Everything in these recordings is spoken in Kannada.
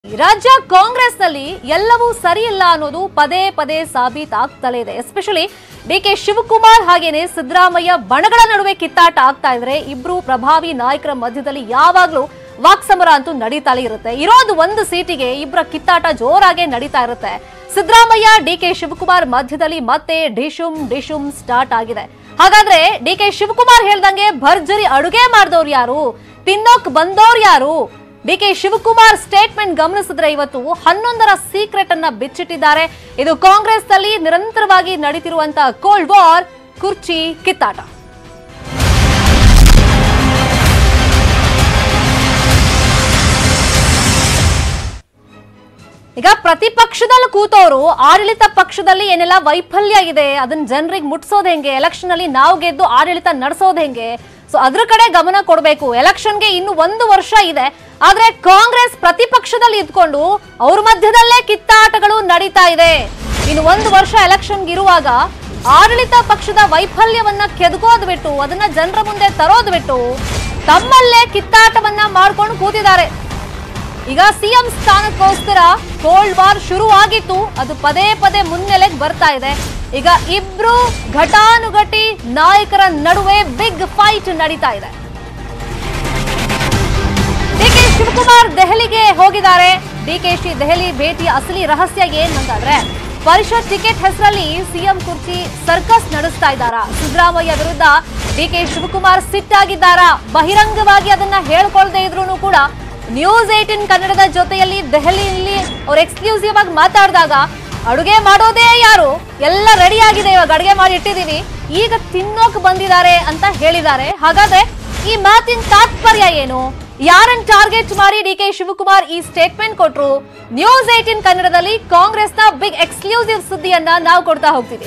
ರಾಜ್ಯ ಕಾಂಗ್ರೆಸ್ನಲ್ಲಿ ಎಲ್ಲವೂ ಸರಿ ಇಲ್ಲ ಅನ್ನೋದು ಪದೇ ಪದೇ ಸಾಬೀತಾಗ್ತಲೇ ಇದೆ ಎಸ್ಪೆಷಲಿ ಡಿ ಕೆ ಶಿವಕುಮಾರ್ ಹಾಗೇನೆ ಸಿದ್ದರಾಮಯ್ಯ ಬಣಗಳ ನಡುವೆ ಕಿತ್ತಾಟ ಆಗ್ತಾ ಇದ್ರೆ ಇಬ್ರು ಪ್ರಭಾವಿ ನಾಯಕರ ಮಧ್ಯದಲ್ಲಿ ಯಾವಾಗ್ಲೂ ವಾಕ್ಸಮರ ಅಂತೂ ನಡೀತಾನೆ ಇರುತ್ತೆ ಇರೋದು ಒಂದು ಸೀಟಿಗೆ ಇಬ್ಬರ ಕಿತ್ತಾಟ ಜೋರಾಗೆ ನಡೀತಾ ಇರುತ್ತೆ ಸಿದ್ದರಾಮಯ್ಯ ಡಿ ಕೆ ಶಿವಕುಮಾರ್ ಮಧ್ಯದಲ್ಲಿ ಮತ್ತೆ ಡಿಶುಮ್ ಡಿಶುಮ್ ಸ್ಟಾರ್ಟ್ ಆಗಿದೆ ಹಾಗಾದ್ರೆ ಡಿ ಕೆ ಶಿವಕುಮಾರ್ ಹೇಳ್ದಂಗೆ ಭರ್ಜರಿ ಅಡುಗೆ ಮಾಡಿದವ್ರು ಯಾರು ತಿನ್ನೋಕ್ ಬಂದವ್ರು ಯಾರು ಡಿ ಕೆ ಶಿವಕುಮಾರ್ ಸ್ಟೇಟ್ಮೆಂಟ್ ಗಮನಿಸಿದ್ರೆ ಇವತ್ತು ಹನ್ನೊಂದರ ಸೀಕ್ರೆಟ್ ಅನ್ನ ಬಿಚ್ಚಿಟ್ಟಿದ್ದಾರೆ ಇದು ಕಾಂಗ್ರೆಸ್ ನಲ್ಲಿ ನಿರಂತರವಾಗಿ ನಡೀತಿರುವಂತಹ ಕೋಲ್ಡ್ ವಾರ್ ಕುರ್ಚಿ ಕಿತ್ತಾಟ ಈಗ ಪ್ರತಿಪಕ್ಷದಲ್ಲಿ ಕೂತವರು ಆಡಳಿತ ಪಕ್ಷದಲ್ಲಿ ಏನೆಲ್ಲ ವೈಫಲ್ಯ ಇದೆ ಅದನ್ನ ಜನರಿಗೆ ಮುಟ್ಸೋದ್ ಹೆಂಗೆ ಎಲೆಕ್ಷನ್ ಅಲ್ಲಿ ನಾವು ಗೆದ್ದು ಆಡಳಿತ ನಡೆಸೋದ್ ಹೆಂಗೆ ಸೊ ಅದ್ರ ಕಡೆ ಗಮನ ಕೊಡಬೇಕು ಎಲೆಕ್ಷನ್ಗೆ ಇನ್ನು ಒಂದು ವರ್ಷ ಇದೆ ಆದ್ರೆ ಕಾಂಗ್ರೆಸ್ ಪ್ರತಿಪಕ್ಷದಲ್ಲಿ ಇದ್ಕೊಂಡು ಅವ್ರ ಮಧ್ಯದಲ್ಲೇ ಕಿತ್ತಾಟಗಳು ನಡೀತಾ ಇದೆ ಇನ್ನು ಒಂದು ವರ್ಷ ಎಲೆಕ್ಷನ್ ಇರುವಾಗ ಆಡಳಿತ ಪಕ್ಷದ ವೈಫಲ್ಯವನ್ನ ಕೆದಕೋದ್ ಬಿಟ್ಟು ಅದನ್ನ ಜನರ ಮುಂದೆ ತರೋದ್ ಬಿಟ್ಟು ತಮ್ಮಲ್ಲೇ ಕಿತ್ತಾಟವನ್ನ ಮಾಡ್ಕೊಂಡು ಕೂತಿದ್ದಾರೆ ಈಗ ಸಿಎಂ ಸ್ಥಾನಕ್ಕೋಸ್ಕರ ಕೋಲ್ಡ್ ವಾರ್ ಶುರು ಆಗಿತ್ತು ಅದು ಪದೇ ಪದೇ ಮುನ್ನೆಲೆಗೆ ಬರ್ತಾ ಇದೆ ಈಗ ಇಬ್ರು ಘಟಾನುಘಟಿ ನಾಯಕರ ನಡುವೆ ಬಿಗ್ ಫೈಟ್ ನಡೀತಾ ಇದೆ ಡಿಕೆ ಶಿವಕುಮಾರ್ ದೆಹಲಿಗೆ ಹೋಗಿದ್ದಾರೆ ಡಿಕೆಶಿ ದೆಹಲಿ ಭೇಟಿಯ ಅಸಲಿ ರಹಸ್ಯ ಏನಂತಾದ್ರೆ ಪರಿಷತ್ ಟಿಕೆಟ್ ಹೆಸರಲ್ಲಿ ಸಿಎಂ ಕುರ್ಚಿ ಸರ್ಕಸ್ ನಡೆಸ್ತಾ ಇದ್ದಾರಾ ಸಿದ್ದರಾಮಯ್ಯ ವಿರುದ್ಧ ಡಿಕೆ ಶಿವಕುಮಾರ್ ಸಿಟ್ಟಾಗಿದ್ದಾರಾ ಬಹಿರಂಗವಾಗಿ ಅದನ್ನ ಹೇಳ್ಕೊಳ್ದೇ ಇದ್ರು ಕೂಡ ನ್ಯೂಸ್ ಏಟಿನ್ ಕನ್ನಡದ ಜೊತೆಯಲ್ಲಿ ದೆಹಲಿಯಲ್ಲಿ ಅವ್ರು ಎಕ್ಸ್ಕ್ಲೂಸಿವ್ ಆಗಿ ಮಾತಾಡಿದಾಗ ಅಡುಗೆ ಮಾಡೋದೇ ಯಾರು ಎಲ್ಲ ರೆಡಿ ಆಗಿದೆ ಇವಾಗ ಅಡುಗೆ ಮಾಡಿ ಇಟ್ಟಿದೀವಿ ಈಗ ತಿನ್ನೋಕ್ ಬಂದಿದ್ದಾರೆ ಅಂತ ಹೇಳಿದ್ದಾರೆ ಹಾಗಾದ್ರೆ ಈ ಮಾತಿನ ತಾತ್ಪರ್ಯ ಏನು ಯಾರನ್ನ ಟಾರ್ಗೆಟ್ ಮಾಡಿ ಡಿ ಕೆ ಶಿವಕುಮಾರ್ ಈ ಸ್ಟೇಟ್ಮೆಂಟ್ ಕೊಟ್ರು ನ್ಯೂಸ್ ಏಟಿನ್ ಕನ್ನಡದಲ್ಲಿ ಕಾಂಗ್ರೆಸ್ನ ಬಿಗ್ ಎಕ್ಸ್ಕ್ಲೂಸಿವ್ ಸುದ್ದಿಯನ್ನ ನಾವು ಕೊಡ್ತಾ ಹೋಗ್ತೀವಿ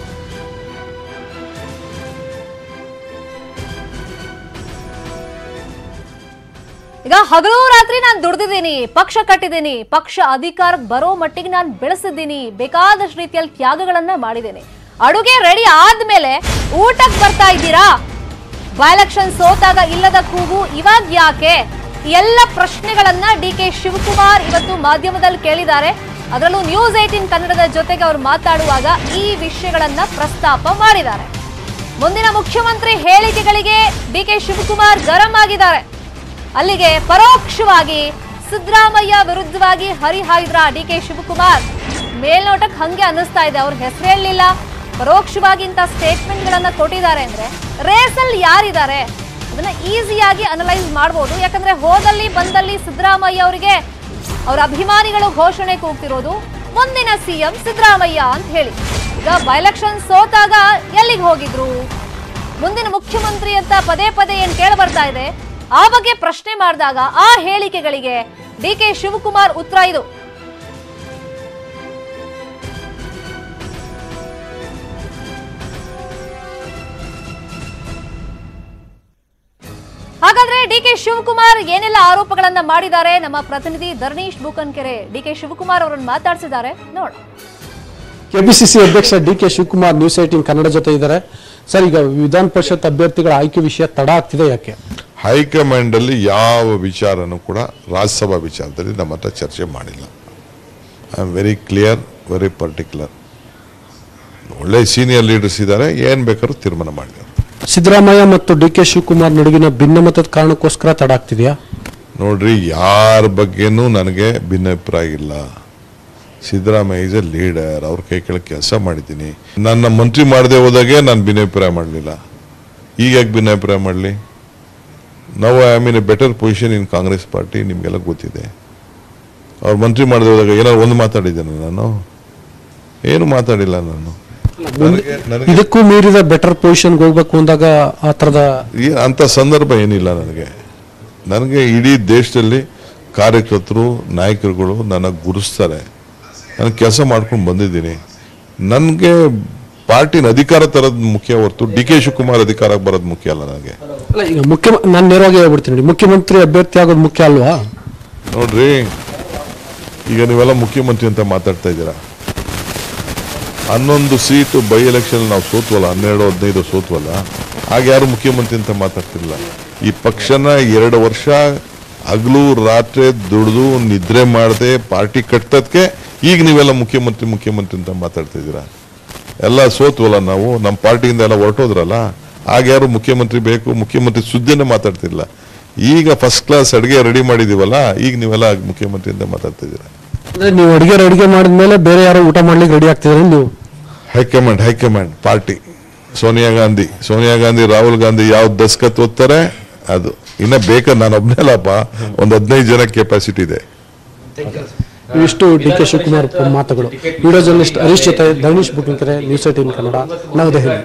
ಈಗ ಹಗಲು ರಾತ್ರಿ ನಾನು ದುಡ್ದಿದ್ದೀನಿ ಪಕ್ಷ ಕಟ್ಟಿದ್ದೀನಿ ಪಕ್ಷ ಅಧಿಕಾರಕ್ಕೆ ಬರೋ ಮಟ್ಟಿಗೆ ನಾನು ಬೆಳೆಸಿದ್ದೀನಿ ಬೇಕಾದಷ್ಟು ರೀತಿಯಲ್ಲಿ ತ್ಯಾಗಗಳನ್ನ ಮಾಡಿದ್ದೀನಿ ಅಡುಗೆ ರೆಡಿ ಆದ್ಮೇಲೆ ಊಟಕ್ಕೆ ಬರ್ತಾ ಇದ್ದೀರಾ ಬೈಲೆಕ್ಷನ್ ಸೋತಾಗ ಇಲ್ಲದ ಕೂಗು ಇವಾಗ ಯಾಕೆ ಈ ಎಲ್ಲ ಪ್ರಶ್ನೆಗಳನ್ನ ಡಿ ಕೆ ಶಿವಕುಮಾರ್ ಇವತ್ತು ಮಾಧ್ಯಮದಲ್ಲಿ ಕೇಳಿದ್ದಾರೆ ಅದರಲ್ಲೂ ನ್ಯೂಸ್ ಏಟಿನ್ ಕನ್ನಡದ ಜೊತೆಗೆ ಅವರು ಮಾತಾಡುವಾಗ ಈ ವಿಷಯಗಳನ್ನ ಪ್ರಸ್ತಾಪ ಮಾಡಿದ್ದಾರೆ ಮುಂದಿನ ಮುಖ್ಯಮಂತ್ರಿ ಹೇಳಿಕೆಗಳಿಗೆ ಡಿ ಕೆ ಶಿವಕುಮಾರ್ ಗರಂ ಆಗಿದ್ದಾರೆ ಅಲ್ಲಿಗೆ ಪರೋಕ್ಷವಾಗಿ ಸಿದ್ದರಾಮಯ್ಯ ವಿರುದ್ಧವಾಗಿ ಹರಿಹಾಯ್ದ್ರ ಡಿ ಕೆ ಶಿವಕುಮಾರ್ ಮೇಲ್ನೋಟಕ್ಕೆ ಹಂಗೆ ಅನ್ನಿಸ್ತಾ ಇದೆ ಅವ್ರ ಹೆಸರು ಹೇಳಲಿಲ್ಲ ಪರೋಕ್ಷವಾಗಿ ಇಂಥ ಸ್ಟೇಟ್ಮೆಂಟ್ಗಳನ್ನ ಕೊಟ್ಟಿದ್ದಾರೆ ಅಂದ್ರೆ ರೇಸಲ್ಲಿ ಯಾರಿದ್ದಾರೆ ಅದನ್ನ ಈಸಿಯಾಗಿ ಅನಲೈಸ್ ಮಾಡ್ಬೋದು ಯಾಕಂದ್ರೆ ಹೋದಲ್ಲಿ ಬಂದಲ್ಲಿ ಸಿದ್ದರಾಮಯ್ಯ ಅವರಿಗೆ ಅವರ ಅಭಿಮಾನಿಗಳು ಘೋಷಣೆ ಕೂಗ್ತಿರೋದು ಮುಂದಿನ ಸಿಎಂ ಸಿದ್ದರಾಮಯ್ಯ ಅಂತ ಹೇಳಿ ಈಗ ಬೈಲೆಕ್ಷನ್ ಸೋತಾಗ ಎಲ್ಲಿಗೆ ಹೋಗಿದ್ರು ಮುಂದಿನ ಮುಖ್ಯಮಂತ್ರಿ ಅಂತ ಪದೇ ಪದೇ ಏನ್ ಕೇಳ ಬರ್ತಾ ಇದೆ ಆ ಬಗ್ಗೆ ಪ್ರಶ್ನೆ ಮಾಡಿದಾಗ ಆ ಹೇಳಿಕೆಗಳಿಗೆ ಡಿ ಕೆ ಶಿವಕುಮಾರ್ ಉತ್ತರ ಇದು ಹಾಗಾದ್ರೆ ಡಿ ಕೆ ಶಿವಕುಮಾರ್ ಏನೆಲ್ಲ ಆರೋಪಗಳನ್ನ ಮಾಡಿದ್ದಾರೆ ನಮ್ಮ ಪ್ರತಿನಿಧಿ ಧರ್ಣೀಶ್ ಬೂಕನ್ಕೆರೆ ಡಿ ಕೆ ಶಿವಕುಮಾರ್ ಅವರನ್ನು ಮಾತಾಡ್ಸಿದ್ದಾರೆ ನೋಡ ಕೆಪಿಸಿಸಿ ಅಧ್ಯಕ್ಷ D K Shivakumar news eighteen Kannada ಜೊತೆ ಇದ್ದಾರೆ ಸರ್ ಈಗ ವಿಧಾನ ಪರಿಷತ್ ಅಭ್ಯರ್ಥಿಗಳ ಆಯ್ಕೆ ವಿಷಯ ತಡ ಆಗ್ತಿದೆ ಯಾಕೆ ಹೈಕಮಾಂಡ್ ಅಲ್ಲಿ ಯಾವ ವಿಚಾರನೂ ಕೂಡ ರಾಜ್ಯಸಭಾ ವಿಚಾರದಲ್ಲಿ ನಮ್ಮ ಹತ್ರ ಚರ್ಚೆ ಮಾಡಿಲ್ಲ I am very clear very particular ಒಳ್ಳೆ ಸೀನಿಯರ್ ಲೀಡರ್ಸ್ ಇದ್ದಾರೆ ಏನು ಬೇಕಾದ್ರೂ ತೀರ್ಮಾನ ಮಾಡಿದ್ದಾರೆ ಸಿದ್ದರಾಮಯ್ಯ ಮತ್ತು ಡಿ ಕೆ ಶಿವಕುಮಾರ್ ನಡುವಿನ ಭಿನ್ನಮತದ ಕಾರಣಕ್ಕೋಸ್ಕರ ತಡ ಆಗ್ತಿದೆಯಾ ನೋಡ್ರಿ ಯಾರ ಬಗ್ಗೆನೂ ನನಗೆ ಭಿನ್ನಾಭಿಪ್ರಾಯ ಇಲ್ಲ ಸಿದ್ದರಾಮಯ್ಯ ಇಸ್ ಎ ಲೀಡರ್ ಅವ್ರ ಕೈ ಕೆಳಗೆ ಕೆಲಸ ಮಾಡಿದ್ದೀನಿ ನನ್ನ ಮಂತ್ರಿ ಮಾಡದೆ ಹೋದಾಗೆ ನಾನು ಭಿನ್ನಾಭಿಪ್ರಾಯ ಮಾಡಲಿಲ್ಲ ಈಗ ಯಾಕೆ ಭಿನ್ನಾಭಿಪ್ರಾಯ ಮಾಡಲಿ ನಾವು I mean a better position in Congress party ನಿಮಗೆಲ್ಲ ಗೊತ್ತಿದೆ ಅವ್ರು ಮಂತ್ರಿ ಮಾಡದೆ ಹೋದಾಗ ಏನಾದ್ರು ಒಂದು ಮಾತಾಡಿದ್ದೇನೆ ನಾನು ಏನು ಮಾತಾಡಿಲ್ಲ ನಾನು ನನಗೆ ನನಗೆ ಇದಕ್ಕೂ ಮೀರಿದ ಬೆಟರ್ ಪೊಸಿಷನ್ಗೆ ಹೋಗ್ಬೇಕು ಅಂದಾಗ ಆ ಥರದ ಈ- ಅಂಥ ಸಂದರ್ಭ ಏನಿಲ್ಲ ನನಗೆ ನನಗೆ ಇಡೀ ದೇಶದಲ್ಲಿ ಕಾರ್ಯಕರ್ತರು ನಾಯಕರುಗಳು ನನಗೆ ಗುರುಸ್ತಾರೆ ನಾನು ಕೆಲಸ ಮಾಡ್ಕೊಂಡು ಬಂದಿದ್ದೀನಿ ನನಗೆ ಪಾರ್ಟಿನ ಅಧಿಕಾರ ತರೋದು ಮುಖ್ಯ ಹೊರತು ಡಿ ಕೆ ಶಿವಕುಮಾರ್ ಅಧಿಕಾರಕ್ಕೆ ಬರೋದು ಮುಖ್ಯ ಅಲ್ಲ ನನಗೆ ಅಲ್ಲ, ಈಗ ಮುಖ್ಯ ನಾನು ನೇರವಾಗಿ ಹೇಳ್ಬಿಡ್ತೀನಿ ನೋಡಿ ಮುಖ್ಯಮಂತ್ರಿ ಅಭ್ಯರ್ಥಿ ಆಗೋದು ಮುಖ್ಯ ಅಲ್ವಾ ನೋಡ್ರಿ ಈಗ ನೀವೆಲ್ಲ ಮುಖ್ಯಮಂತ್ರಿ ಅಂತ ಮಾತಾಡ್ತಾ ಇದ್ದೀರಾ ಹನ್ನೊಂದು ಸೀಟು ಬೈ ಎಲೆಕ್ಷನ್ ನಾವು ಸೋತ್ವಲ್ಲ ಹನ್ನೆರಡು ಹದಿನೈದು ಸೋತ್ವಲ್ಲ ಆಗ ಯಾರು ಮುಖ್ಯಮಂತ್ರಿ ಅಂತ ಮಾತಾಡ್ತಿರಲಿಲ್ಲ ಈ ಪಕ್ಷನ ಎರಡು ವರ್ಷ ಹಗಲು ರಾತ್ರಿ ದುಡಿದು ನಿದ್ರೆ ಮಾಡದೆ ಪಾರ್ಟಿ ಕಟ್ಟೋದಕ್ಕೆ ಈಗ ನೀವೆಲ್ಲ ಮುಖ್ಯಮಂತ್ರಿ ಮುಖ್ಯಮಂತ್ರಿ ಅಂತ ಮಾತಾಡ್ತಿದ್ದೀರಾ ಎಲ್ಲ ಸೋತ್ವಲ್ಲ ನಾವು ನಮ್ಮ ಪಾರ್ಟಿಯಿಂದ ಎಲ್ಲ ಹೊರಟೋದ್ರಲ್ಲ ಆಗ ಯಾರು ಮುಖ್ಯಮಂತ್ರಿ ಬೇಕು ಮುಖ್ಯಮಂತ್ರಿ ಸುದ್ದಿನೇ ಮಾತಾಡ್ತಿಲ್ಲ ಈಗ ಫಸ್ಟ್ ಕ್ಲಾಸ್ ಅಡುಗೆ ರೆಡಿ ಮಾಡಿದೀವಲ್ಲ ಈಗ ನೀವೆಲ್ಲ ಮುಖ್ಯಮಂತ್ರಿ ಅಂತ ಮಾತಾಡ್ತಿದ್ದೀರಾ ಅಂದ್ರೆ ನೀವು ಅಡಿಗೆ ಅಡಿಗೆ ಮಾಡಿದ್ಮೇಲೆ ಬೇರೆ ಯಾರೋ ಊಟ ಮಾಡ್ಲಿಕ್ಕೆ ರೆಡಿ ಆಗ್ತಿದ್ರೆ ನೀವು high command high command party Sonia Gandhi Sonia Gandhi Rahul Gandhi ಯಾವ ದಸ್ಕತ್ ಓದ್ತಾರೆ ಅದು ಇನ್ನ ಬೇಕಾ ನಾನು ಒಬ್ನೇಲಪ್ಪ ಒಂದು ಹದಿನೈದು ಜನ ಕೆಪಾಸಿಟಿ ಇದೆ ಇವಿಷ್ಟು ಡಿ ಕೆ ಶಿವಕುಮಾರ್ ಮಾತುಗಳು ವಿಡಿಯೋ ಜರ್ನಲಿಸ್ಟ್ ಹರೀಶ್ ಜೊತೆ ಧನುಷ್ ಬುಕಿಂಕರೆ ನ್ಯೂಸ್ ಏಟೀನ್ ಕನ್ನಡ ನವದೆಹಲಿ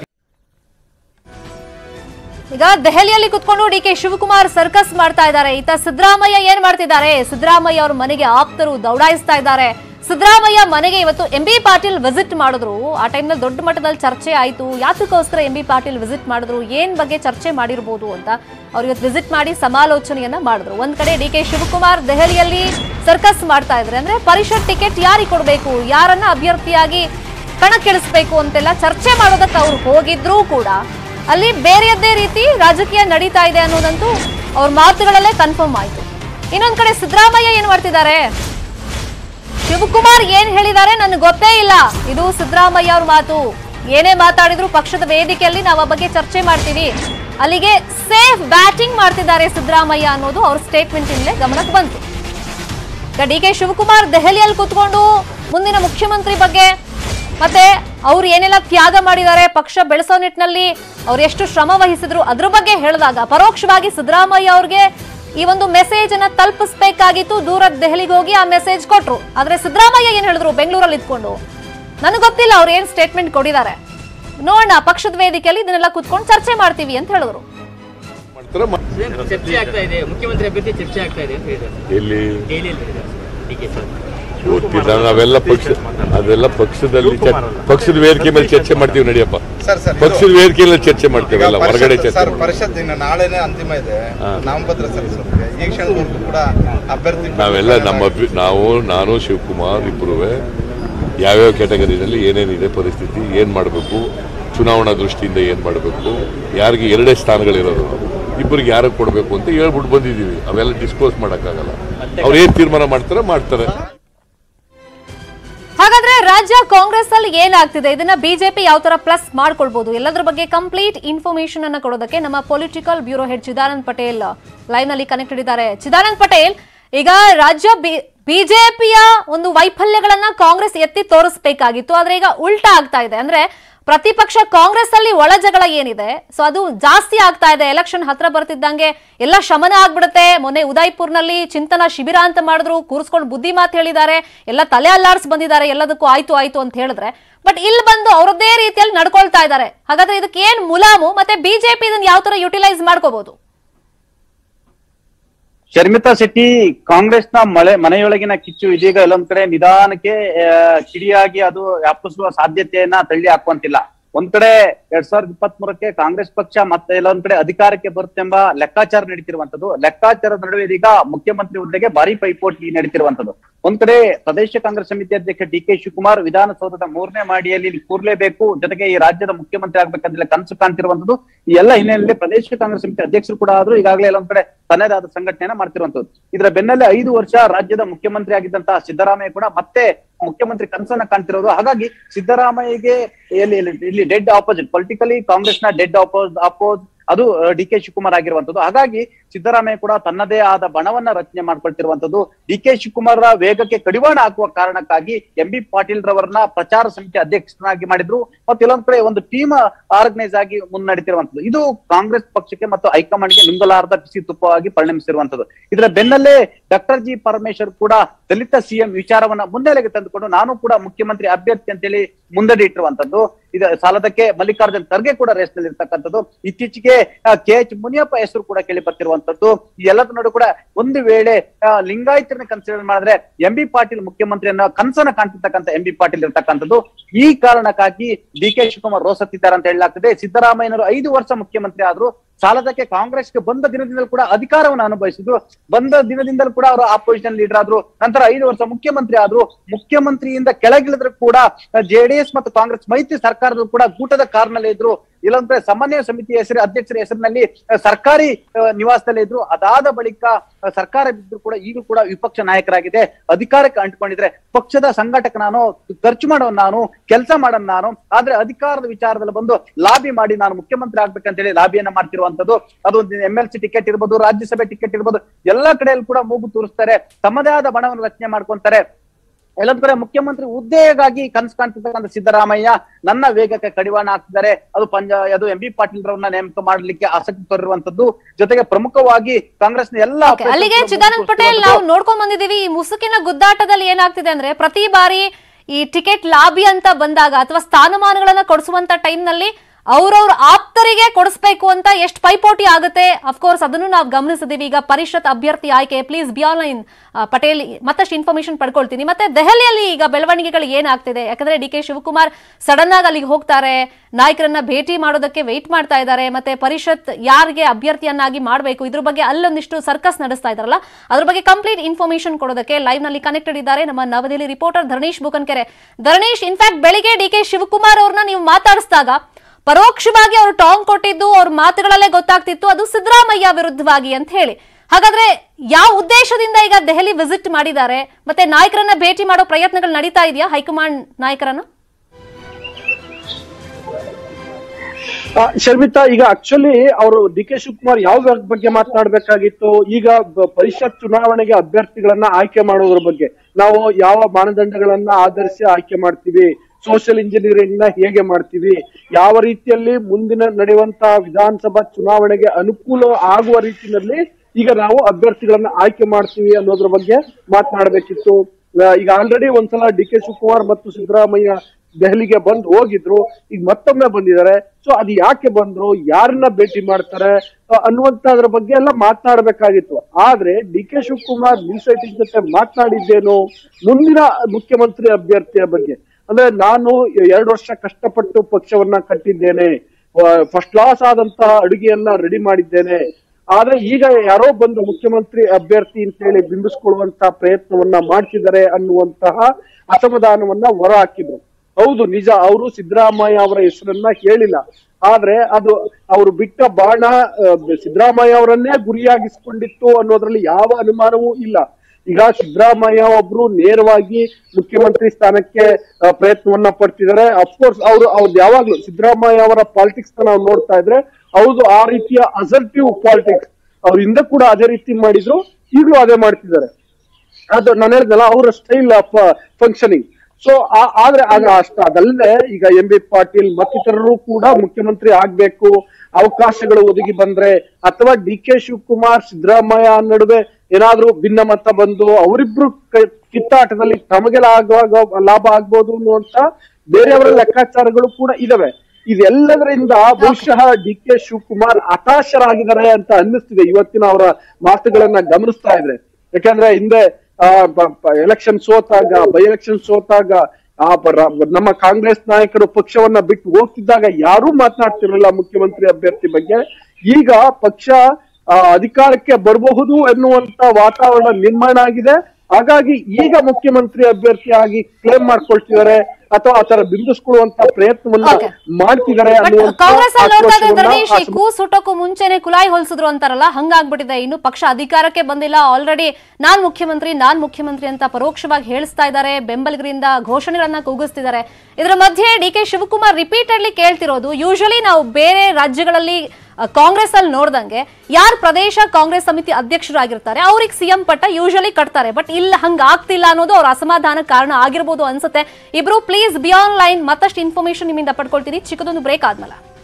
ಈಗ ದೆಹಲಿಯಲ್ಲಿ ಕುತ್ಕೊಂಡು ಡಿ ಕೆ ಶಿವಕುಮಾರ್ ಸರ್ಕಸ್ ಮಾಡ್ತಾ ಇದ್ದಾರೆ ಈತ ಸಿದ್ದರಾಮಯ್ಯ ಏನ್ ಮಾಡ್ತಿದ್ದಾರೆ ಸಿದ್ದರಾಮಯ್ಯ ಅವ್ರ ಮನೆಗೆ ಆಪ್ತರು ದೌಡಾಯಿಸ್ತಾ ಇದ್ದಾರೆ ಸಿದ್ದರಾಮಯ್ಯ ಮನೆಗೆ ಇವತ್ತು ಎಂ ಬಿ ಪಾಟೀಲ್ ವಿಸಿಟ್ ಮಾಡಿದ್ರು ಆ ಟೈಮ್ನಲ್ಲಿ ದೊಡ್ಡ ಮಟ್ಟದಲ್ಲಿ ಚರ್ಚೆ ಆಯ್ತು ಯಾತಕ್ಕೋಸ್ಕರ ಎಂ ಬಿ ಪಾಟೀಲ್ ವಿಸಿಟ್ ಮಾಡಿದ್ರು ಏನ್ ಬಗ್ಗೆ ಚರ್ಚೆ ಮಾಡಿರ್ಬೋದು ಅಂತ ಅವ್ರು ಇವತ್ತು ವಿಸಿಟ್ ಮಾಡಿ ಸಮಾಲೋಚನೆಯನ್ನ ಮಾಡಿದ್ರು ಒಂದ್ ಕಡೆ ಡಿ ಕೆ ಶಿವಕುಮಾರ್ ದೆಹಲಿಯಲ್ಲಿ ಸರ್ಕಸ್ ಮಾಡ್ತಾ ಇದ್ರೆ ಅಂದ್ರೆ ಪರಿಷತ್ ಟಿಕೆಟ್ ಯಾರಿಗೆ ಕೊಡಬೇಕು ಯಾರನ್ನ ಅಭ್ಯರ್ಥಿಯಾಗಿ ಕಣಕ್ಕಿಳಿಸ್ಬೇಕು ಅಂತೆಲ್ಲ ಚರ್ಚೆ ಮಾಡೋದಕ್ಕೆ ಅವ್ರು ಹೋಗಿದ್ರೂ ಕೂಡ ಅಲ್ಲಿ ಬೇರೆಯದ್ದೇ ರೀತಿ ರಾಜಕೀಯ ನಡೀತಾ ಇದೆ ಅನ್ನೋದಂತೂ ಅವ್ರ ಮಾತುಗಳಲ್ಲೇ ಕನ್ಫರ್ಮ್ ಆಯ್ತು ಇನ್ನೊಂದ್ ಕಡೆ ಸಿದ್ದರಾಮಯ್ಯ ಏನ್ ಮಾಡ್ತಿದ್ದಾರೆ ಶಿವಕುಮಾರ್ ಏನ್ ಹೇಳಿದ್ದಾರೆ ನನಗೆ ಗೊತ್ತೇ ಇಲ್ಲ ಇದು ಸಿದ್ದರಾಮಯ್ಯ ಅವ್ರ ಮಾತು ಏನೇ ಮಾತಾಡಿದ್ರು ಪಕ್ಷದ ವೇದಿಕೆಯಲ್ಲಿ ನಾವು ಆ ಬಗ್ಗೆ ಚರ್ಚೆ ಮಾಡ್ತೀವಿ ಅಲ್ಲಿಗೆ ಸೇಫ್ ಬ್ಯಾಟಿಂಗ್ ಮಾಡ್ತಿದ್ದಾರೆ ಸಿದ್ದರಾಮಯ್ಯ ಅನ್ನೋದು ಅವ್ರ ಸ್ಟೇಟ್ಮೆಂಟ್ ಇಂದಲೇ ಗಮನಕ್ಕೆ ಬಂತು ಈಗ ಡಿ ಕೆ ಶಿವಕುಮಾರ್ ದೆಹಲಿಯಲ್ಲಿ ಕೂತ್ಕೊಂಡು ಮುಂದಿನ ಮುಖ್ಯಮಂತ್ರಿ ಬಗ್ಗೆ ಮತ್ತೆ ಅವ್ರು ಏನೆಲ್ಲ ತ್ಯಾಗ ಮಾಡಿದ್ದಾರೆ ಪಕ್ಷ ಬೆಳೆಸೋ ನಿಟ್ಟಿನಲ್ಲಿ ಅವ್ರು ಎಷ್ಟು ಶ್ರಮ ವಹಿಸಿದ್ರು ಅದ್ರ ಬಗ್ಗೆ ಹೇಳಿದಾಗ ಪರೋಕ್ಷವಾಗಿ ಸಿದ್ದರಾಮಯ್ಯ ಅವ್ರಿಗೆ ಈ ಒಂದು ಮೆಸೇಜ್ ಅನ್ನ ತಲುಪಿಸ್ಬೇಕಾಗಿತ್ತು ದೂರ ದೆಹಲಿಗೆ ಹೋಗಿ ಆ ಮೆಸೇಜ್ ಕೊಟ್ರು ಆದ್ರೆ ಸಿದ್ದರಾಮಯ್ಯ ಏನ್ ಹೇಳಿದ್ರು ಬೆಂಗಳೂರಲ್ಲಿ ಇದ್ಕೊಂಡು ನನಗೆ ಗೊತ್ತಿಲ್ಲ ಅವ್ರು ಏನ್ ಸ್ಟೇಟ್ಮೆಂಟ್ ಕೊಟ್ಟಿದ್ದಾರೆ ನೋಡೋಣ ಪಕ್ಷದ ವೇದಿಕೆಯಲ್ಲಿ ಇದನ್ನೆಲ್ಲ ಕೂತ್ಕೊಂಡು ಚರ್ಚೆ ಮಾಡ್ತೀವಿ ಅಂತ ಹೇಳಿದ್ರು ಮಾಡ್ತಾರೆ ಮಾ- ಚರ್ಚೆ ಆಗ್ತಾ ಇದೆ ಮುಖ್ಯಮಂತ್ರಿ ಅಭ್ಯರ್ಥಿ ಚರ್ಚೆ ಆಗ್ತಾ ಇದೆ ಅಂತ ಹೇಳಿದ್ದಾರೆ ಎಲ್ಲಿ ಡೈಲಿಯಲ್ಲಿ ಹೇಳಿದ್ದಾರೆ ಡಿ ಕೆ ಸರ್ ಗೊತ್ತಿಲ್ಲ ನಾವೆಲ್ಲ ಪಕ್ಷ ಅದೆಲ್ಲ ಪಕ್ಷದಲ್ಲಿ ಚರ್- ಪಕ್ಷದ ವೇದಿಕೆ ಮೇಲೆ ಚರ್ಚೆ ಮಾಡ್ತೀವಿ ನಡಿಯಪ್ಪ ಸರ್ ಸರ್ ಇದು- ಪಕ್ಷದ ವೇದಿಕೆಯಲ್ಲಿ ಚರ್ಚೆ ಮಾಡ್ತೀವಿ ಈಗ ಎಲ್ಲ ಹೊರಗಡೆ ಪರಿಷತ್- ಚರ್ಚೆ ಸರ್ ಮಾಡ್ತೀವಿ. ಪರಿಷತ್ ಇನ್ನು ನಾಳೆನೇ ಅಂತಿಮ ಇದೆ ನಾಮಪತ್ರ ಸಲ್ಲಿಸೋದಕ್ಕೆ ಈ ಕ್ಷಣದವರೆಗೂ ಕೂಡ ಅಭ್ಯರ್ಥಿ ನಾವೆಲ್ಲ ನಮ್ಮ ಅಭಿ- ನಾವು ನಾನು ಶಿವಕುಮಾರ್ ಇಬ್ಬರು ಯಾವ್ಯಾವ ಕ್ಯಾಟಗರಿನಲ್ಲಿ ಏನೇನಿದೆ ಪರಿಸ್ಥಿತಿ ಏನ್ ಮಾಡಬೇಕು ಚುನಾವಣಾ ದೃಷ್ಟಿಯಿಂದ ಏನ್ ಮಾಡಬೇಕು ಯಾರಿಗೆ ಎರಡೇ ಸ್ಥಾನಗಳಿರೋದು ಇಬ್ಬರಿಗೆ ಯಾರಿಗೆ ಕೊಡಬೇಕು ಅಂತ ಹೇಳ್ಬಿಟ್ಟು ಬಂದಿದ್ದೀವಿ ಅವೆಲ್ಲ ಡಿಸ್ಕೋಸ್ ಮಾಡೋಕ್ಕಾಗಲ್ಲ ಅವ್ರು ಏನ್ ತೀರ್ಮಾನ ಮಾಡ್ತಾರೆ ಮಾಡ್ತಾರೆ ಹಾಗಾದ್ರೆ ರಾಜ್ಯ ಕಾಂಗ್ರೆಸ್ ಅಲ್ಲಿ ಏನಾಗ್ತಿದೆ ಇದನ್ನ ಬಿಜೆಪಿ ಯಾವ ತರ ಪ್ಲಸ್ ಮಾಡ್ಕೊಳ್ಬಹುದು ಎಲ್ಲದ್ರ ಬಗ್ಗೆ ಕಂಪ್ಲೀಟ್ ಇನ್ಫಾರ್ಮೇಶನ್ ಅನ್ನ ಕೊಡೋದಕ್ಕೆ ನಮ್ಮ political bureau head Chidanand Patel live ನಲ್ಲಿ ಕನೆಕ್ಟೆಡ್ ಇದ್ದಾರೆ ಚಿದಾನಂದ್ ಪಟೇಲ್ ಈಗ ರಾಜ್ಯ ಬಿಜೆಪಿಯ ಒಂದು ವೈಫಲ್ಯಗಳನ್ನ ಕಾಂಗ್ರೆಸ್ ಎತ್ತಿ ತೋರಿಸಬೇಕಾಗಿತ್ತು ಆದ್ರೆ ಈಗ ಉಲ್ಟಾ ಆಗ್ತಾ ಇದೆ ಅಂದ್ರೆ ಪ್ರತಿಪಕ್ಷ ಕಾಂಗ್ರೆಸ್ ಅಲ್ಲಿ ಒಳ ಜಗಳ ಏನಿದೆ ಸೊ ಅದು ಜಾಸ್ತಿ ಆಗ್ತಾ ಇದೆ ಎಲೆಕ್ಷನ್ ಹತ್ರ ಬರ್ತಿದ್ದಂಗೆ ಎಲ್ಲ ಶಮನ ಆಗ್ಬಿಡುತ್ತೆ ಮೊನ್ನೆ ಉದಯ್ಪುರ್ನಲ್ಲಿ ಚಿಂತನ ಶಿಬಿರ ಅಂತ ಮಾಡಿದ್ರು ಕೂರಿಸ್ಕೊಂಡು ಬುದ್ಧಿ ಮಾತು ಹೇಳಿದ್ದಾರೆ ಎಲ್ಲ ತಲೆ ಅಲ್ಲಾಡ್ಸ್ ಬಂದಿದ್ದಾರೆ ಎಲ್ಲದಕ್ಕೂ ಆಯ್ತು ಆಯ್ತು ಅಂತ ಹೇಳಿದ್ರೆ ಬಟ್ ಇಲ್ಲಿ ಬಂದು ಅವರದ್ದೇ ರೀತಿಯಲ್ಲಿ ನಡ್ಕೊಳ್ತಾ ಇದ್ದಾರೆ ಹಾಗಾದ್ರೆ ಇದಕ್ಕೆ ಏನ್ ಮುಲಾಮು ಮತ್ತೆ ಬಿಜೆಪಿ ಇದನ್ನ ಯಾವ ತರ ಯುಟಿಲೈಸ್ ಮಾಡ್ಕೋಬಹುದು ಶರ್ಮಿತಾ ಶೆಟ್ಟಿ ಕಾಂಗ್ರೆಸ್ನ ಮಳೆ ಮನೆಯೊಳಗಿನ ಕಿಚ್ಚು ಇದೀಗ ಎಲ್ಲೊಂದ್ ಕಡೆ ನಿಧಾನಕ್ಕೆ ಆ, ಕಿಡಿಯಾಗಿ ಅದು ವ್ಯಾಪಿಸುವ ಸಾಧ್ಯತೆಯನ್ನ ತಳ್ಳಿ ಹಾಕುವಂತಿಲ್ಲ ಒಂದ್ ಕಡೆ ಎರಡ್ ಸಾವಿರದ ಇಪ್ಪತ್ತ್ ಮೂರಕ್ಕೆ ಕಾಂಗ್ರೆಸ್ ಪಕ್ಷ ಮತ್ತೆ ಎಲ್ಲೊಂದ್ ಕಡೆ ಅಧಿಕಾರಕ್ಕೆ ಬರುತ್ತೆಂಬ ಲೆಕ್ಕಾಚಾರ ನಡೀತಿರುವಂತದ್ದು ಲೆಕ್ಕಾಚಾರದ ನಡುವೆ ಇದೀಗ ಮುಖ್ಯಮಂತ್ರಿ ಹುದ್ದೆಗೆ ಭಾರಿ ಪೈಪೋಟಿ ನಡೀತಿರುವಂತದ್ದು ಒಂದ್ ಕಡೆ ಪ್ರದೇಶ ಕಾಂಗ್ರೆಸ್ ಸಮಿತಿ ಅಧ್ಯಕ್ಷ ಡಿ ಕೆ ಶಿವಕುಮಾರ್ ವಿಧಾನಸೌಧದ ಮೂರನೇ ಮಾಡಿಯಲ್ಲಿ ಇಲ್ಲಿ ಕೂರ್ಲೇಬೇಕು ಜೊತೆಗೆ ಈ ರಾಜ್ಯದ ಮುಖ್ಯಮಂತ್ರಿ ಆಗ್ಬೇಕಂತ ಕನಸು ಕಾಣ್ತಿರುವಂತದ್ದು ಈ ಎಲ್ಲ ಹಿನ್ನೆಲೆಯಲ್ಲಿ ಪ್ರದೇಶ ಕಾಂಗ್ರೆಸ್ ಸಮಿತಿ ಅಧ್ಯಕ್ಷರು ಕೂಡ ಆದ್ರೂ ಈಗಾಗಲೇ ಎಲ್ಲೊಂದ್ ಕಡೆ ತನ್ನದೇ ಆದ ಸಂಘಟನೆಯನ್ನ ಮಾಡ್ತಿರುವಂತದ್ದು ಇದರ ಬೆನ್ನಲ್ಲೇ ಐದು ವರ್ಷ ರಾಜ್ಯದ ಮುಖ್ಯಮಂತ್ರಿ ಆಗಿದ್ದಂತಹ ಸಿದ್ದರಾಮಯ್ಯ ಕೂಡ ಮತ್ತೆ ಮುಖ್ಯಮಂತ್ರಿ ಕನಸನ್ನ ಕಾಣ್ತಿರೋದು ಹಾಗಾಗಿ ಸಿದ್ದರಾಮಯ್ಯಗೆ ಎಲ್ಲಿ ಎಲ್ಲಿ- ಇಲ್ಲಿ ಡೆಡ್ ಆಪೋಸಿಟ್ ಪೊಲಿಟಿಕಲಿ ಕಾಂಗ್ರೆಸ್ನ ಡೆಡ್ ಅಪೋಸ್ ಅಪೋಸ್ ಅದು ಡಿ ಕೆ ಶಿವಕುಮಾರ್ ಆಗಿರುವಂತದ್ದು ಹಾಗಾಗಿ ಸಿದ್ದರಾಮಯ್ಯ ಕೂಡ ತನ್ನದೇ ಆದ ಬಣವನ್ನ ರಚನೆ ಮಾಡ್ಕೊಳ್ತಿರುವಂತದ್ದು ಡಿ ಕೆ ಶಿವಕುಮಾರ್ ವೇಗಕ್ಕೆ ಕಡಿವಾಣ ಹಾಕುವ ಕಾರಣಕ್ಕಾಗಿ ಎಂ ಬಿ ಪಾಟೀಲ್ ರವರನ್ನ ಪ್ರಚಾರ ಸಮಿತಿ ಅಧ್ಯಕ್ಷನಾಗಿ ಮಾಡಿದ್ರು ಮತ್ತೆ ಇಲ್ಲೊಂದ್ ಕಡೆ ಒಂದು ಟೀಮ್ ಆರ್ಗನೈಸ್ ಆಗಿ ಮುನ್ನಡೆತಿರುವಂತದ್ದು ಇದು ಕಾಂಗ್ರೆಸ್ ಪಕ್ಷಕ್ಕೆ ಮತ್ತು ಹೈಕಮಾಂಡ್ಗೆ ನುಂಗಲಾರದ ಬಿಸಿ ತುಪ್ಪವಾಗಿ ಪರಿಣಮಿಸಿರುವಂತದ್ದು ಇದರ ಬೆನ್ನಲ್ಲೇ ಡಾಕ್ಟರ್ ಜಿ ಪರಮೇಶ್ವರ್ ಕೂಡ ದಲಿತ ಸಿಎಂ ವಿಚಾರವನ್ನ ಮುನ್ನೆಲೆಗೆ ತಂದುಕೊಂಡು ನಾನು ಕೂಡ ಮುಖ್ಯಮಂತ್ರಿ ಅಭ್ಯರ್ಥಿ ಅಂತೇಳಿ ಮುಂದಡಿ ಇಟ್ಟಿರುವಂತದ್ದು ಇದು ಸಾಲದಕ್ಕೆ ಮಲ್ಲಿಕಾರ್ಜುನ್ ಖರ್ಗೆ ಕೂಡ ರೇಸ್ ನಲ್ಲಿ ಇರ್ತಕ್ಕಂಥದ್ದು ಇತ್ತೀಚೆಗೆ ಕೆ ಎಚ್ ಮುನಿಯಪ್ಪ ಹೆಸರು ಕೂಡ ಕೇಳಿ ಬರ್ತಿರುವಂತದ್ದು ಈ ಎಲ್ಲದ ನಡು ಕೂಡ ಒಂದು ವೇಳೆ ಆ, ಲಿಂಗಾಯತರನ್ನ ಕನ್ಸಿಡರ್ ಮಾಡಿದ್ರೆ ಎಂ ಬಿ ಪಾಟೀಲ್ ಮುಖ್ಯಮಂತ್ರಿಯನ್ನ ಕನಸನ್ನ ಕಾಣ್ತಿರ್ತಕ್ಕಂಥ ಎಂ ಬಿ ಪಾಟೀಲ್ ಇರ್ತಕ್ಕಂಥದ್ದು ಈ ಕಾರಣಕ್ಕಾಗಿ ಡಿ ಕೆ ಶಿವಕುಮಾರ್ ರೋಸತ್ತಿದ್ದಾರೆ ಅಂತ ಹೇಳಲಾಗ್ತದೆ ಸಿದ್ದರಾಮಯ್ಯನವರು ಐದು ವರ್ಷ ಮುಖ್ಯಮಂತ್ರಿ ಆದ್ರು ಸಾಲದಕ್ಕೆ ಕಾಂಗ್ರೆಸ್ಗೆ ಬಂದ ದಿನದಿಂದಲೂ ಕೂಡ ಅಧಿಕಾರವನ್ನು ಅನುಭವಿಸಿದ್ರು ಬಂದ ದಿನದಿಂದಲೂ ಕೂಡ ಅವರು ಆಪೋಸಿಷನ್ ಲೀಡರ್ ಆದ್ರು ನಂತರ ಐದು ವರ್ಷ ಮುಖ್ಯಮಂತ್ರಿ ಆದ್ರು ಮುಖ್ಯಮಂತ್ರಿಯಿಂದ ಕೆಳಗಿಳಿದ್ರು ಕೂಡ ಜೆಡಿಎಸ್ ಮತ್ತು ಕಾಂಗ್ರೆಸ್ ಮೈತ್ರಿ ಸರ್ಕಾರದ ಕೂಡ ಗೂಟದ ಕಾರ್ನಲ್ಲಿ ಇದ್ರು ಇಲ್ಲಂದ್ರೆ ಸಮನ್ವಯ ಸಮಿತಿ ಹೆಸರು ಅಧ್ಯಕ್ಷರ ಹೆಸರಿನಲ್ಲಿ ಆ, ಸರ್ಕಾರಿ ಆ, ನಿವಾಸದಲ್ಲಿ ಇದ್ರು ಅದಾದ ಬಳಿಕ ಆ, ಸರ್ಕಾರ ಬಿದ್ರು ಕೂಡ ಈಗಲೂ ಕೂಡ ವಿಪಕ್ಷ ನಾಯಕರಾಗಿದೆ ಅಧಿಕಾರಕ್ಕೆ ಅಂಟ್ಕೊಂಡಿದ್ರೆ ಪಕ್ಷದ ಸಂಘಟಕ ನಾನು ಖರ್ಚು ಮಾಡೋನ್ ನಾನು ಕೆಲಸ ಮಾಡೋನ್ ನಾನು ಆದ್ರೆ ಅಧಿಕಾರದ ವಿಚಾರದಲ್ಲಿ ಬಂದು ಲಾಬಿ ಮಾಡಿ ನಾನು ಮುಖ್ಯಮಂತ್ರಿ ಆಗ್ಬೇಕಂತ ಹೇಳಿ ಲಾಬಿಯನ್ನ ಮಾಡ್ತಿರುವಂತದ್ದು ಅದು ಎಂ ಎಲ್ ಸಿ ಟಿಕೆಟ್ ಇರ್ಬೋದು ರಾಜ್ಯಸಭೆ ಟಿಕೆಟ್ ಇರ್ಬೋದು ಎಲ್ಲಾ ಕಡೆಯಲ್ಲಿ ಕೂಡ ಮೂಗು ತೋರಿಸ್ತಾರೆ ತಮ್ಮದೇ ಆದ ಬಣವನ್ನು ರಚನೆ ಮಾಡ್ಕೊಂತಾರೆ ಎಲ್ಲೊಂದ್ ಕಡೆ ಮುಖ್ಯಮಂತ್ರಿ ಹುದ್ದೆಗಾಗಿ ಕನಸು ಕಾಣ್ತಿರ್ತಕ್ಕಂಥ ಸಿದ್ದರಾಮಯ್ಯ ನನ್ನ ವೇಗಕ್ಕೆ ಕಡಿವಾಣ ಹಾಕ್ತಿದ್ದಾರೆ ಅದು ಪಂಜ ಅದು ಎಂ ಬಿ ಪಾಟೀಲ್ ರವರನ್ನ ನೇಮಕ ಮಾಡಲಿಕ್ಕೆ ಆಸಕ್ತಿ ತೋರಿರುವಂತದ್ದು ಜೊತೆಗೆ ಪ್ರಮುಖವಾಗಿ ಕಾಂಗ್ರೆಸ್ನ ಎಲ್ಲ Okay, ಅಲ್ಲಿಗೆ ಚಿದಾನಂದ್ ಪಟೇಲ್ ನಾವು ನೋಡ್ಕೊಂಡ್ ಬಂದಿದೀವಿ ಈ ಮುಸುಕಿನ ಗುದ್ದಾಟದಲ್ಲಿ ಏನಾಗ್ತಿದೆ ಅಂದ್ರೆ ಪ್ರತಿ ಬಾರಿ ಈ ಟಿಕೆಟ್ ಲಾಬಿ ಅಂತ ಬಂದಾಗ ಅಥವಾ ಸ್ಥಾನಮಾನಗಳನ್ನ ಕೊಡಿಸುವಂತ ಟೈಮ್ ನಲ್ಲಿ ಅವ್ರವ್ರ ಆಪ್ತರಿಗೆ ಕೊಡಿಸ್ಬೇಕು ಅಂತ ಎಷ್ಟು ಪೈಪೋಟಿ ಆಗುತ್ತೆ ಅಫ್ಕೋರ್ಸ್ ಅದನ್ನು ನಾವು ಗಮನಿಸಿದೀವಿ ಈಗ ಪರಿಷತ್ ಅಭ್ಯರ್ಥಿ ಆಯ್ಕೆ ಪ್ಲೀಸ್ ಬಿ ಆನ್ಲೈನ್ ಪಟೇಲ್ ಮತ್ತಷ್ಟು ಇನ್ಫಾರ್ಮೇಶನ್ ಪಡ್ಕೊಳ್ತೀನಿ ಮತ್ತೆ ದೆಹಲಿಯಲ್ಲಿ ಈಗ ಬೆಳವಣಿಗೆಗಳು ಏನಾಗ್ತಿದೆ ಯಾಕಂದ್ರೆ ಡಿ ಕೆ ಶಿವಕುಮಾರ್ ಸಡನ್ ಆಗಿ ಅಲ್ಲಿಗೆ ಹೋಗ್ತಾರೆ ನಾಯಕರನ್ನ ಭೇಟಿ ಮಾಡೋದಕ್ಕೆ ವೆಯ್ಟ್ ಮಾಡ್ತಾ ಇದ್ದಾರೆ ಮತ್ತೆ ಪರಿಷತ್ ಯಾರಿಗೆ ಅಭ್ಯರ್ಥಿಯನ್ನಾಗಿ ಮಾಡಬೇಕು ಇದ್ರ ಬಗ್ಗೆ ಅಲ್ಲೊಂದಿಷ್ಟು ಸರ್ಕಸ್ ನಡೆಸ್ತಾ ಇದಾರಲ್ಲ ಅದ್ರ ಬಗ್ಗೆ ಕಂಪ್ಲೀಟ್ ಇನ್ಫಾರ್ಮೇಶನ್ ಕೊಡೋದಕ್ಕೆ ಲೈವ್ ನಲ್ಲಿ ಕನೆಕ್ಟೆಡ್ ಇದ್ದಾರೆ ನಮ್ಮ ನವದೆಹಲಿ ರಿಪೋರ್ಟರ್ ಧರಣೀಶ್ ಬುಕನ್ಕೆರೆ ಧರಣೀಶ್ ಇನ್ಫ್ಯಾಕ್ಟ್ ಬೆಳಿಗ್ಗೆ ಡಿ ಕೆ ಶಿವಕುಮಾರ್ ಅವ್ರನ್ನ ನೀವು ಮಾತಾಡಿಸಿದಾಗ ಪರೋಕ್ಷವಾಗಿ ಅವರು ಟಾಂಗ್ ಕೊಟ್ಟಿದ್ದು ಅವ್ರ ಮಾತುಗಳಲ್ಲೇ ಗೊತ್ತಾಗ್ತಿತ್ತು ಅದು ಸಿದ್ದರಾಮಯ್ಯ ವಿರುದ್ಧವಾಗಿ ಅಂತ ಹೇಳಿ ಹಾಗಾದ್ರೆ ಯಾವ ಉದ್ದೇಶದಿಂದ ಈಗ ದೆಹಲಿ ವಿಸಿಟ್ ಮಾಡಿದ್ದಾರೆ ಮತ್ತೆ ನಾಯಕರನ್ನ ಭೇಟಿ ಮಾಡೋ ಪ್ರಯತ್ನಗಳು ನಡೀತಾ ಇದೆಯಾ ಹೈಕಮಾಂಡ್ ನಾಯಕರನ್ನ ಆ, ಶರ್ಮಿತಾ ಈಗ ಆಕ್ಚುಲಿ ಅವರು ಡಿ ಕೆ ಶಿವಕುಮಾರ್ ಯಾವ ವರ್ಗ ಬಗ್ಗೆ ಮಾತನಾಡಬೇಕಾಗಿತ್ತು ಈಗ ಬ- ಪರಿಷತ್ ಚುನಾವಣೆಗೆ ಅಭ್ಯರ್ಥಿಗಳನ್ನ ಆಯ್ಕೆ ಮಾಡೋದ್ರ ಬಗ್ಗೆ ನಾವು ಯಾವ ಮಾನದಂಡಗಳನ್ನ ಆಧರಿಸಿ ಆಯ್ಕೆ ಮಾಡ್ತೀವಿ ಸೋಷಿಯಲ್ ಇಂಜಿನಿಯರಿಂಗ್ ನ ಹೇಗೆ ಮಾಡ್ತೀವಿ ಯಾವ ರೀತಿಯಲ್ಲಿ ಮುಂದಿನ ನಡೆಯುವಂತಹ ವಿಧಾನಸಭಾ ಚುನಾವಣೆಗೆ ಅನುಕೂಲ ಆಗುವ ರೀತಿಯಲ್ಲಿ ಈಗ ನಾವು ಅಭ್ಯರ್ಥಿಗಳನ್ನ ಆಯ್ಕೆ ಮಾಡ್ತೀವಿ ಅನ್ನೋದ್ರ ಬಗ್ಗೆ ಮಾತನಾಡಬೇಕಿತ್ತು ಈಗ ಆಲ್ರೆಡಿ ಒಂದ್ಸಲ ಡಿ ಕೆ ಶಿವಕುಮಾರ್ ಮತ್ತು ಸಿದ್ದರಾಮಯ್ಯ ದೆಹಲಿಗೆ ಬಂದು ಹೋಗಿದ್ರು ಈಗ ಮತ್ತೊಮ್ಮೆ ಬಂದಿದ್ದಾರೆ ಸೊ ಅದು ಯಾಕೆ ಬಂದ್ರು ಯಾರನ್ನ ಭೇಟಿ ಮಾಡ್ತಾರೆ ಆ, ಅನ್ನುವಂತದ್ರ ಬಗ್ಗೆ ಎಲ್ಲ ಮಾತನಾಡಬೇಕಾಗಿತ್ತು ಆದ್ರೆ D K Shivakumar news eighteen ಜೊತೆ ಮಾತನಾಡಿದ್ದೇನು ಮುಂದಿನ ಮುಖ್ಯಮಂತ್ರಿ ಅಭ್ಯರ್ಥಿಯ ಬಗ್ಗೆ ಅಂದ್ರೆ ನಾನು ಎರಡು ವರ್ಷ ಕಷ್ಟಪಟ್ಟು ಪಕ್ಷವನ್ನ ಕಟ್ಟಿದ್ದೇನೆ ಫಸ್ಟ್ ಕ್ಲಾಸ್ ಆದಂತಹ ಅಡುಗೆಯನ್ನ ರೆಡಿ ಮಾಡಿದ್ದೇನೆ ಆದ್ರೆ ಈಗ ಯಾರೋ ಬಂದು ಮುಖ್ಯಮಂತ್ರಿ ಅಭ್ಯರ್ಥಿ ಅಂತ ಹೇಳಿ ಬಿಂಬಿಸ್ಕೊಳ್ಳುವಂತಹ ಪ್ರಯತ್ನವನ್ನ ಮಾಡ್ತಿದ್ದಾರೆ ಅನ್ನುವಂತಹ ಅಸಮಾಧಾನವನ್ನ ಹೊರ ಹಾಕಿದ್ರು ಹೌದು ನಿಜ ಅವರು ಸಿದ್ದರಾಮಯ್ಯ ಅವರ ಹೆಸರನ್ನ ಹೇಳಿಲ್ಲ ಆದ್ರೆ ಅದು ಅವರು ಬಿಟ್ಟ ಬಾಣ ಆ, ಸಿದ್ದರಾಮಯ್ಯ ಅವರನ್ನೇ ಗುರಿಯಾಗಿಸ್ಕೊಂಡಿತ್ತು ಅನ್ನೋದ್ರಲ್ಲಿ ಯಾವ ಅನುಮಾನವೂ ಇಲ್ಲ ಈಗ ಸಿದ್ದರಾಮಯ್ಯ ಒಬ್ರು ನೇರವಾಗಿ ಮುಖ್ಯಮಂತ್ರಿ ಸ್ಥಾನಕ್ಕೆ ಆ, ಪ್ರಯತ್ನವನ್ನ ಪಡ್ತಿದ್ದಾರೆ ಅಫ್ಕೋರ್ಸ್ ಅವರು ಅವ್ರದ್ದು ಯಾವಾಗ್ಲೂ ಸಿದ್ದರಾಮಯ್ಯ ಅವರ ಪಾಲಿಟಿಕ್ಸ್ ನಾವು ನೋಡ್ತಾ ಇದ್ರೆ ಹೌದು ಆ ರೀತಿಯ ಅಸರ್ಟಿವ್ ಪಾಲಿಟಿಕ್ಸ್ ಅವ್ರ ಹಿಂದೆ ಕೂಡ ಅದೇ ರೀತಿ ಮಾಡಿದ್ರು ಈಗಲೂ ಅದೇ ಮಾಡ್ತಿದ್ದಾರೆ ಅದು ನಾನು ಹೇಳಿದ್ನಲ್ಲ ಅವರ ಸ್ಟೈಲ್ ಆಫ್ ಫಂಕ್ಷನಿಂಗ್ ಸೊ ಆದ್ರೆ ಅದು ಅಷ್ಟ ಅದಲ್ಲದೆ ಈಗ ಎಂ ಬಿ ಪಾಟೀಲ್ ಮತ್ತಿತರರು ಕೂಡ ಮುಖ್ಯಮಂತ್ರಿ ಆಗ್ಬೇಕು ಅವಕಾಶಗಳು ಒದಗಿ ಬಂದ್ರೆ ಅಥವಾ ಡಿ ಕೆ ಶಿವಕುಮಾರ್ ಸಿದ್ದರಾಮಯ್ಯ ನಡುವೆ ಏನಾದ್ರೂ ಭಿನ್ನಮತ ಬಂದು ಅವರಿಬ್ರು ಕ- ಕಿತ್ತಾಟದಲ್ಲಿ ತಮಗೆ ಲಾಭ ಲಾಭ ಆಗ್ಬೋದು ಅನ್ನುವಂತ ಬೇರೆಯವರ ಲೆಕ್ಕಾಚಾರಗಳು ಕೂಡ ಇದಾವೆ ಇದೆಲ್ಲದರಿಂದ ಬಹುಶಃ ಡಿ ಕೆ ಶಿವಕುಮಾರ್ ಹತಾಶರಾಗಿದ್ದಾರೆ ಅಂತ ಅನ್ನಿಸ್ತಿದೆ ಇವತ್ತಿನ ಅವರ ಮಾತುಗಳನ್ನ ಗಮನಿಸ್ತಾ ಇದ್ರೆ ಯಾಕಂದ್ರೆ ಹಿಂದೆ ಎಲೆಕ್ಷನ್ ಸೋತಾಗ ಬೈ ಎಲೆಕ್ಷನ್ ಸೋತಾಗ ಆ ಬ- ರ- ನಮ್ಮ ಕಾಂಗ್ರೆಸ್ ನಾಯಕರು ಪಕ್ಷವನ್ನ ಬಿಟ್ಟು ಹೋಗ್ತಿದ್ದಾಗ ಯಾರೂ ಮಾತನಾಡ್ತಿರಲಿಲ್ಲ ಮುಖ್ಯಮಂತ್ರಿ ಅಭ್ಯರ್ಥಿ ಬಗ್ಗೆ ಈಗ ಪಕ್ಷ ಆ, ಅಧಿಕಾರಕ್ಕೆ ಬರಬಹುದು ಎನ್ನುವಂತ ವಾತಾವರಣ ನಿರ್ಮಾಣ ಆಗಿದೆ ಹಾಗಾಗಿ ಈಗ ಮುಖ್ಯಮಂತ್ರಿ ಅಭ್ಯರ್ಥಿಯಾಗಿ ಕ್ಲೇಮ್ ಮಾಡ್ಕೊಳ್ತಿದ್ದಾರೆ ಅಥವಾ ಆತರ ಬಿಂಬಿಸ್ಕೊಳ್ಳುವಂತ ಪ್ರಯತ್ನವನ್ನ Okay. ಮಾಡ್ತಿದ್ದಾರೆ ಬಟ್ ಅನ್ನುವಂತ ಕಾಂಗ್ರೆಸ್ ಅಲ್ಲಿ ನೋಡ್ತಾ ಇದ್ರೆ ಆಕ್ರೋಶವನ್ನ, ಗಣೇಶ್ ಈ ಅಸಮ- ಕೂಸ್ ಹುಟ್ಟೋಕು ಮುಂಚೆನೆ ಕುಲಾಯಿ ಹೊಲ್ಸಿದ್ರು ಅಂತಾರಲ್ಲ ಹಂಗಾಗ್ಬಿಟ್ಟಿದೆ ಇನ್ನು ಪಕ್ಷ ಅಧಿಕಾರಕ್ಕೆ ಬಂದಿಲ್ಲ ಆಲ್ರೆಡಿ ನಾನ್ ಮುಖ್ಯಮಂತ್ರಿ ನಾನ್ ಮುಖ್ಯಮಂತ್ರಿ ಅಂತ ಪರೋಕ್ಷವಾಗಿ ಹೇಳಿಸ್ತಾ ಇದ್ದಾರೆ ಬೆಂಬಲಿಗರಿಂದ ಘೋಷಣೆಗಳನ್ನ ಕೂಗಿಸ್ತಿದ್ದಾರೆ ಇದರ ಮಧ್ಯೆ ಡಿ ಕೆ ಶಿವಕುಮಾರ್ ರಿಪೀಟೆಡ್ಲಿ ಕೇಳ್ತಿರೋದು ಯೂಶಲಿ ನಾವು ಬೇರೆ ರಾಜ್ಯಗಳಲ್ಲಿ ಆ, ಕಾಂಗ್ರೆಸ್ ಅಲ್ಲಿ ನೋಡ್ದಂಗೆ ಯಾರು ಪ್ರದೇಶ ಕಾಂಗ್ರೆಸ್ ಸಮಿತಿ ಅಧ್ಯಕ್ಷರಾಗಿರ್ತಾರೆ ಅವ್ರಿಗೆ ಸಿಎಂ ಪಟ್ಟ ಯೂಶಲಿ ಕಟ್ತಾರೆ ಬಟ್ ಇಲ್ಲ ಹಂಗ ಆಗ್ತಿಲ್ಲ ಅನ್ನೋದು ಅವ್ರ ಅಸಮಾಧಾನ ಕಾರಣ ಆಗಿರ್ಬೋದು ಅನ್ಸುತ್ತೆ ಇಬ್ರು ಪ್ಲೀಸ್ ಬಿಯಾನ್ ಲೈನ್ ಮತ್ತಷ್ಟು ಇನ್ಫಾರ್ಮೇಶನ್ ನಿಮ್ಮಿಂದ ಪಡ್ಕೊಳ್ತೀನಿ ಚಿಕ್ಕದೊಂದು ಬ್ರೇಕ್ ಆದ್ಮೇಲೆ